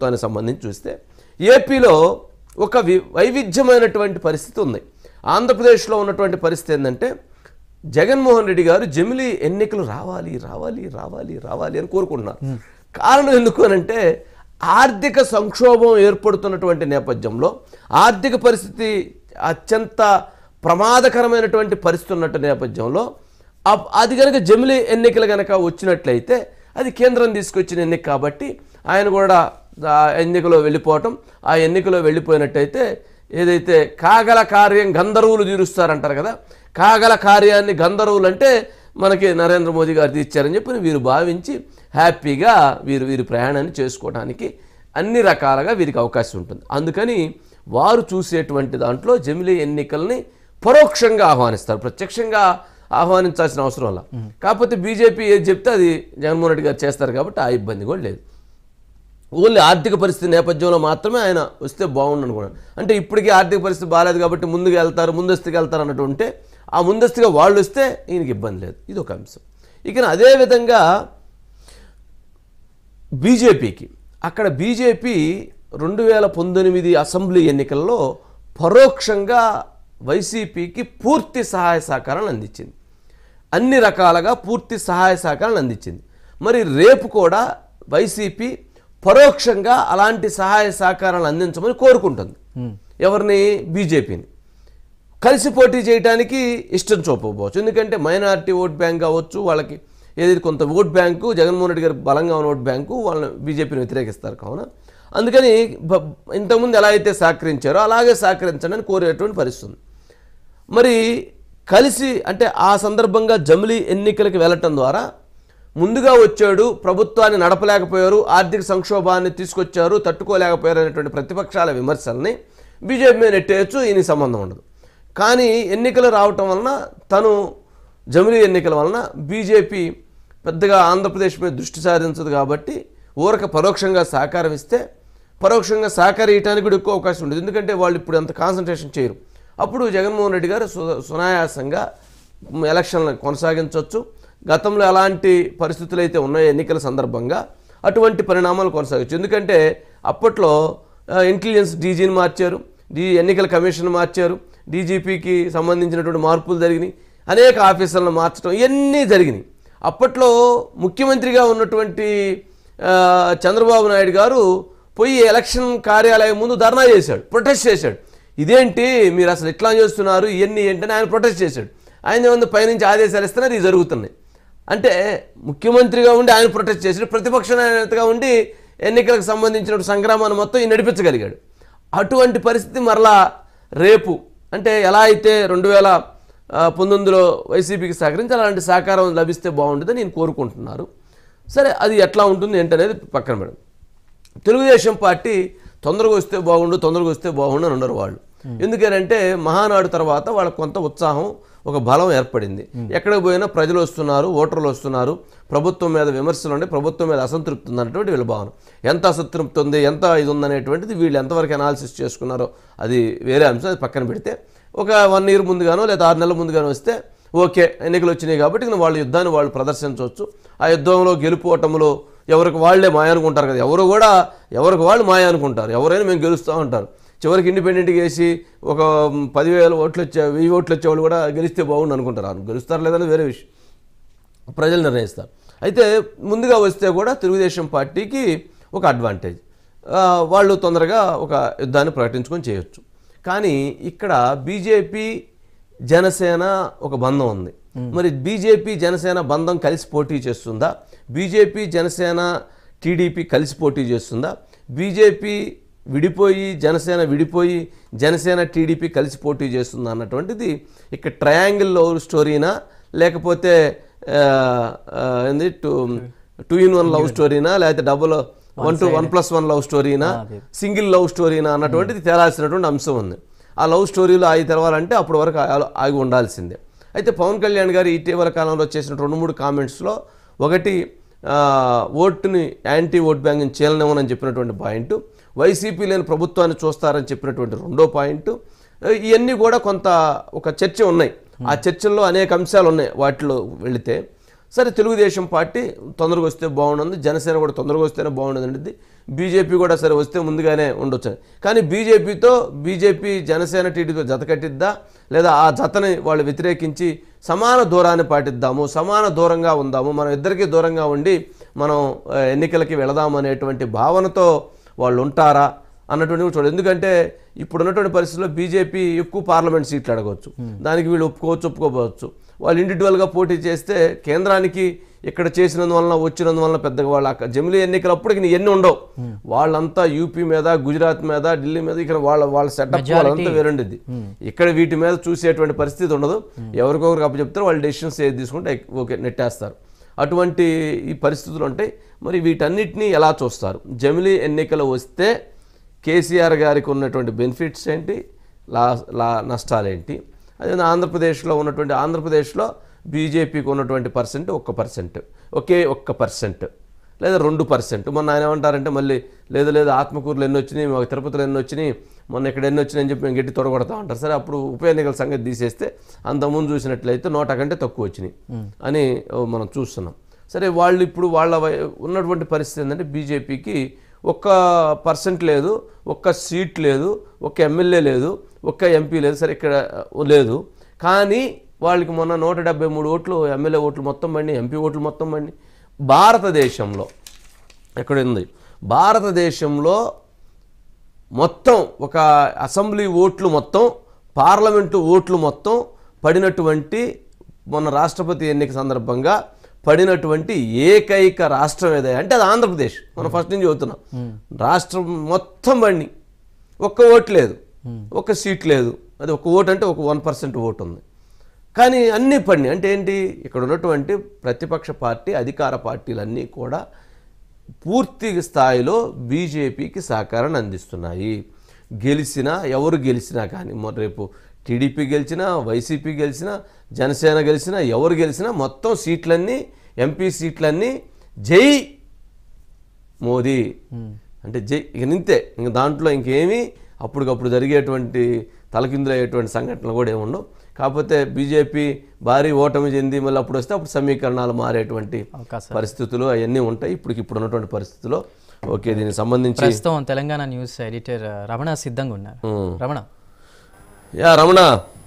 ప్రభుత్వానికి సంబంధించి చూస్తే ఏపీలో ఒక వి వైవిధ్యమైనటువంటి పరిస్థితి ఉంది ఆంధ్రప్రదేశ్లో ఉన్నటువంటి పరిస్థితి ఏంటంటే జగన్మోహన్ రెడ్డి గారు జమిలీ ఎన్నికలు రావాలి రావాలి రావాలి రావాలి అని కోరుకుంటున్నారు కారణం ఎందుకు అనంటే ఆర్థిక సంక్షోభం ఏర్పడుతున్నటువంటి నేపథ్యంలో ఆర్థిక పరిస్థితి అత్యంత ప్రమాదకరమైనటువంటి పరిస్థితి ఉన్నట్టు నేపథ్యంలో అప్- అది కనుక జమిలీ ఎన్నికలు కనుక వచ్చినట్లయితే అది కేంద్రం తీసుకొచ్చిన ఎన్నిక కాబట్టి ఆయన కూడా ఆ ఎన్నికలో వెళ్ళిపోవటం ఆ ఎన్నికలో వెళ్ళిపోయినట్టయితే ఏదైతే కాగల కార్యం గంధర్వులు తీరుస్తారంటారు కదా కాగల కార్యాన్ని గంధర్వులు అంటే మనకి నరేంద్ర మోదీ గారు తీర్చారని చెప్పి వీరు భావించి హ్యాపీగా వీరు వీరి ప్రయాణాన్ని చేసుకోవడానికి అన్ని రకాలుగా వీరికి అవకాశం ఉంటుంది అందుకని వారు చూసేటువంటి దాంట్లో జమిలీ ఎన్నికల్ని పరోక్షంగా ఆహ్వానిస్తారు ప్రత్యక్షంగా ఆహ్వానించాల్సిన అవసరం వల్ల కాకపోతే బీజేపీ ఏది చెప్తే అది జగన్మోహన్ రెడ్డి గారు చేస్తారు కాబట్టి ఆ ఇబ్బంది కూడా లేదు ఓన్లీ ఆర్థిక పరిస్థితి నేపథ్యంలో మాత్రమే ఆయన వస్తే బాగుండు అనుకున్నాను అంటే ఇప్పటికీ ఆర్థిక పరిస్థితి బాగాలేదు కాబట్టి ముందుకు వెళ్తారు ముందస్తుకు వెళ్తారు అన్నట్టు ఉంటే ఆ ముందస్తుగా వాళ్ళు వస్తే ఈయనకి ఇబ్బంది లేదు ఇది ఒక అంశం ఇక అదేవిధంగా బీజేపీకి అక్కడ బీజేపీ రెండు వేల పంతొమ్మిది అసెంబ్లీ ఎన్నికల్లో పరోక్షంగా వైసీపీకి పూర్తి సహాయ సహకారాలు అందించింది అన్ని రకాలుగా పూర్తి సహాయ సహకారాలు అందించింది మరి రేపు కూడా వైసీపీ పరోక్షంగా అలాంటి సహాయ సహకారాలు అందించమని కోరుకుంటుంది ఎవరిని బీజేపీని కలిసి పోటీ చేయడానికి ఇష్టం చూపకపోవచ్చు ఎందుకంటే మైనారిటీ ఓట్ బ్యాంక్ కావచ్చు వాళ్ళకి ఏదైతే కొంత ఓట్ బ్యాంకు జగన్మోహన్ రెడ్డి గారు బలంగా ఉన్న ఓట్ బ్యాంకు వాళ్ళని బీజేపీని వ్యతిరేకిస్తారు కావున అందుకని బ- ఇంతకుముందు ఎలా అయితే సహకరించారో అలాగే సహకరించండి అని కోరేటువంటి పరిస్థితి ఉంది మరి కలిసి అంటే ఆ సందర్భంగా జమిలీ ఎన్నికలకు వెళ్ళటం ద్వారా ముందుగా వచ్చాడు ప్రభుత్వాన్ని నడపలేకపోయారు ఆర్థిక సంక్షోభాన్ని తీసుకొచ్చారు తట్టుకోలేకపోయారు అనేటువంటి ప్రతిపక్షాల విమర్శల్ని బీజేపీ మీద నెట్టేయచ్చు ఈయన సంబంధం ఉండదు కానీ ఎన్నికలు రావటం వలన తను జమిలీ ఎన్నికల వలన బీజేపీ పెద్దగా ఆంధ్రప్రదేశ్ మీద దృష్టి సారించదు కాబట్టి ఊరక పరోక్షంగా సహకారం ఇస్తే పరోక్షంగా సహకరించడానికి కూడా ఎక్కువ అవకాశం ఉండదు ఎందుకంటే వాళ్ళు ఇప్పుడు అంత కాన్సన్ట్రేషన్ చేయరు అప్పుడు జగన్మోహన్ రెడ్డి గారు సు సునాయాసంగా ఎలక్షన్లను కొనసాగించవచ్చు గతంలో ఎలాంటి పరిస్థితులు అయితే ఉన్నాయో ఎన్నికల సందర్భంగా అటువంటి పరిణామాలు కొనసాగచ్చు ఎందుకంటే అప్పట్లో ఆ, ఇంటెలిజెన్స్ డీజీని మార్చారు డీ ఎన్నికల కమిషన్ మార్చారు డీజీపీకి సంబంధించినటువంటి మార్పులు జరిగినాయి అనేక ఆఫీసర్లను మార్చడం ఇవన్నీ జరిగినాయి అప్పట్లో ముఖ్యమంత్రిగా ఉన్నటువంటి ఆ, చంద్రబాబు నాయుడు గారు పోయి ఎలక్షన్ కార్యాలయం ముందు ధర్నా చేశాడు ప్రొటెస్ట్ చేశాడు ఇదేంటి మీరు అసలు ఎట్లా చేస్తున్నారు ఇవన్నీ ఏంటని ఆయన ప్రొటెస్ట్ చేశాడు ఆయన ఏముంది పైనుంచి ఆదేశాలు ఇస్తున్నారు ఇది జరుగుతున్నాయి అంటే ముఖ్యమంత్రిగా ఉండి ఆయన ప్రొటెస్ట్ చేసాడు ప్రతిపక్ష నేతగా ఉండి ఎన్నికలకు సంబంధించిన సంగ్రామాన్ని మొత్తం ఈయన నడిపించగలిగాడు అటువంటి పరిస్థితి మరలా రేపు అంటే ఎలా అయితే రెండు వేల ఆ, పంతొమ్మిదిలో వైసీపీకి సహకరించి అలాంటి సహకారం లభిస్తే బాగుంటుందని నేను కోరుకుంటున్నారు సరే అది ఎట్లా ఉంటుంది ఏంటనేది పక్కన పెడదాం తెలుగుదేశం పార్టీ తొందరగా వస్తే బాగుండు తొందరగా వస్తే బాగుండు అని ఉండరు వాళ్ళు ఎందుకనంటే మహానాడు తర్వాత వాళ్ళకు కొంత ఉత్సాహం ఒక బలం ఏర్పడింది ఎక్కడికి పోయినా ప్రజలు వస్తున్నారు ఓటర్లు వస్తున్నారు ప్రభుత్వం మీద విమర్శలు ఉండే ప్రభుత్వం మీద అసంతృప్తి ఉంది అన్నటువంటి వీళ్ళ భావన ఎంత అసంతృప్తి ఉంది ఎంత ఇది ఉందనేటువంటిది వీళ్ళు ఎంతవరకు అనాలిసిస్ చేసుకున్నారో అది వేరే అంశం అది పక్కన పెడితే ఒక వన్ ఇయర్ ముందుగానో లేదా ఆరు నెలల ముందుగానో వస్తే ఓకే ఎన్నికలు వచ్చినాయి కాబట్టి ఇక వాళ్ళ యుద్ధాన్ని వాళ్ళు ప్రదర్శించవచ్చు ఆ యుద్ధంలో గెలుపు ఓటములు ఎవరికి వాళ్ళే మాయ అనుకుంటారు కదా ఎవరు కూడా ఎవరికి వాళ్ళు మాయ అనుకుంటారు ఎవరైనా మేము గెలుస్తూ ఉంటారు చివరికి ఇండిపెండెంట్గా వేసి ఒక పదివేల ఓట్లు వచ్చే వెయ్యి ఓట్లు వచ్చేవాళ్ళు కూడా గెలిస్తే బాగుండు అనుకుంటారు ఆ గెలుస్తారు లేదని వేరే విషయం ప్రజలు నిర్ణయిస్తారు అయితే ముందుగా వస్తే కూడా తెలుగుదేశం పార్టీకి ఒక అడ్వాంటేజ్ ఆ, వాళ్ళు తొందరగా ఒక యుద్ధాన్ని ప్రకటించుకొని చేయొచ్చు కానీ ఇక్కడ బీజేపీ జనసేన ఒక బంధం ఉంది మరి బీజేపీ జనసేన బంధం కలిసి పోటీ చేస్తుందా బీజేపీ జనసేన టీడీపీ కలిసి పోటీ చేస్తుందా బీజేపీ విడిపోయి జనసేన విడిపోయి జనసేన టీడీపీ కలిసి పోటీ చేస్తుందా అన్నటువంటిది ఇక్కడ ట్రయాంగిల్ లవ్ స్టోరీనా లేకపోతే ఆ, ఆ, ఏంది two two in one love స్టోరీనా లేకపోతే double one to one plus one love స్టోరీనా సింగిల్ లవ్ స్టోరీనా అన్నటువంటిది తేలాల్సినటువంటి అంశం ఉంది ఆ లవ్ స్టోరీలో ఆగి తెరవాలంటే అప్పటి వరకు ఆ- ఆగి ఉండాల్సిందే అయితే పవన్ కళ్యాణ్ గారు ఇటీవల కాలంలో చేసిన రెండు మూడు కామెంట్స్లో ఒకటి ఆ, ఓటుని యాంటీ ఓట్ బ్యాంక్ని చీలనివ్వనని చెప్పినటువంటి పాయింట్ వైసీపీ లేని ప్రభుత్వాన్ని చూస్తారని చెప్పినటువంటి రెండో పాయింట్ ఇవన్నీ కూడా కొంత ఒక చర్చ ఉన్నాయి ఆ చర్చల్లో అనేక అంశాలు ఉన్నాయి వాటిలో వెళితే సరే తెలుగుదేశం పార్టీ తొందరగా వస్తే బాగుంటుంది జనసేన కూడా తొందరగా వస్తేనే బాగుంటుంది బీజేపీ కూడా సరే వస్తే ముందుగానే ఉండొచ్చు కానీ బీజేపీతో బీజేపీ జనసేన టీడీపీతో జత కట్టిద్దా లేదా ఆ జతని వాళ్ళు వ్యతిరేకించి సమాన దూరాన్ని పాటిద్దాము సమాన దూరంగా ఉందాము మనం ఇద్దరికీ దూరంగా ఉండి మనం ఆ, ఎన్నికలకి వెళదాము అనేటువంటి భావనతో వాళ్ళు ఉంటారా అన్నటువంటి చూడండి ఎందుకంటే ఇప్పుడు ఉన్నటువంటి పరిస్థితుల్లో బీజేపీ ఎక్కువ పార్లమెంట్ సీట్లు అడగవచ్చు దానికి వీళ్ళు ఒప్పుకోవచ్చు ఒప్పుకోవచ్చు వాళ్ళు ఇండివిజువల్గా పోటీ చేస్తే కేంద్రానికి ఇక్కడ చేసినందువలన వచ్చినందువలన పెద్దగా వాళ్ళ అక్క- జమిలీ ఎన్నికలప్పటికి నీ ఎన్ని ఉండవు వాళ్ళంతా యూపీ మీద గుజరాత్ మీద ఢిల్లీ మీద ఇక్కడ వాళ్ళ వాళ్ళ సెటప్ వాళ్ళంతా వేరుండిద్ది ఇక్కడ వీటి మీద చూసేటువంటి పరిస్థితి ఉండదు ఎవరికొకరికి అప్పచెప్తారు వాళ్ళు డెసిషన్స్ ఏది తీసుకుంటే ఓకే నెట్టేస్తారు అటువంటి ఈ పరిస్థితులు ఉంటాయి మరి వీటన్నిటినీ ఎలా చూస్తారు జమిలీ ఎన్నికలు వస్తే కేసీఆర్ గారికి ఉన్నటువంటి బెనిఫిట్స్ ఏంటి లా లా నష్టాలేంటి అదే ఆంధ్రప్రదేశ్లో ఉన్నటువంటి ఆంధ్రప్రదేశ్లో బీజేపీకి ఉన్నటువంటి పర్సెంట్ ఒక్క పర్సెంట్ ఒకే ఒక్క పర్సెంట్ లేదా రెండు పర్సెంట్ మొన్న ఆయన ఏమంటారంటే మళ్ళీ లేదు లేదు ఆత్మకూరులు ఎన్ని వచ్చినాయి మాకు తిరుపతిలో ఎన్ని వచ్చినాయి మొన్న ఇక్కడ ఎన్ని వచ్చినాయని చెప్పి మేము గట్టి తొడగొడతా ఉంటారు సరే అప్పుడు ఉప ఎన్నికల సంగతి తీసేస్తే అంతకుముందు చూసినట్లయితే నోట కంటే తక్కువ వచ్చినాయి అని ఓ, మనం చూస్తున్నాం సరే వాళ్ళు ఇప్పుడు వాళ్ళ వై- ఉన్నటువంటి పరిస్థితి ఏంటంటే బీజేపీకి ఒక్క పర్సెంట్ లేదు ఒక్క సీట్ లేదు ఒక్క ఎమ్మెల్యే లేదు ఒక్క ఎంపీ లేదు సరే ఇక్కడ ఆ, లేదు కానీ వాళ్ళకి మొన్న నూట డెబ్బై మూడు ఓట్లు ఎమ్మెల్యే ఓట్లు మొత్తం బండి ఎంపీ ఓట్లు మొత్తం బండి భారతదేశంలో ఎక్కడ ఉంది భారతదేశంలో మొత్తం ఒక అసెంబ్లీ ఓట్లు మొత్తం పార్లమెంటు ఓట్లు మొత్తం పడినటువంటి మొన్న రాష్ట్రపతి ఎన్నిక సందర్భంగా పడినటువంటి ఏకైక రాష్ట్రం ఏదైనా అంటే అది ఆంధ్రప్రదేశ్ మనం ఫస్ట్ నుంచి చదువుతున్నాం రాష్ట్రం మొత్తం బండి ఒక్క ఓటు లేదు ఒక్క సీట్ లేదు అది ఒక ఓటు అంటే ఒక వన్ పర్సెంట్ ఓటు ఉంది కానీ అన్నీ పడినాయి అంటే ఏంటి ఇక్కడ ఉన్నటువంటి ప్రతిపక్ష పార్టీ అధికార పార్టీలన్నీ కూడా పూర్తి స్థాయిలో బీజేపీకి సహకారాన్ని అందిస్తున్నాయి గెలిచినా ఎవరు గెలిచినా కానీ మొ- రేపు టీడీపీ గెలిచినా వైసీపీ గెలిచినా జనసేన గెలిచినా ఎవరు గెలిచినా మొత్తం సీట్లన్నీ ఎంపీ సీట్లన్నీ జై మోదీ అంటే జై ఇక నింతే ఇంక దాంట్లో ఇంకేమీ అప్పటికప్పుడు జరిగేటువంటి తలకిందులయ్యేటువంటి సంఘటనలు కూడా ఏమి ఉండవు కాకపోతే బీజేపీ భారీ ఓటమి చెంది మళ్ళీ అప్పుడు వస్తే అప్పుడు సమీకరణాలు మారేటువంటి అవకాశం పరిస్థితులు అవన్నీ ఉంటాయి ఇప్పటికి ఇప్పుడు ఉన్నటువంటి పరిస్థితుల్లో ఓకే దీనికి సంబంధించి ప్రస్తుతం తెలంగాణ న్యూస్ ఎడిటర్ రమణ సిద్ధంగా ఉన్నారు రమణ యా రమణ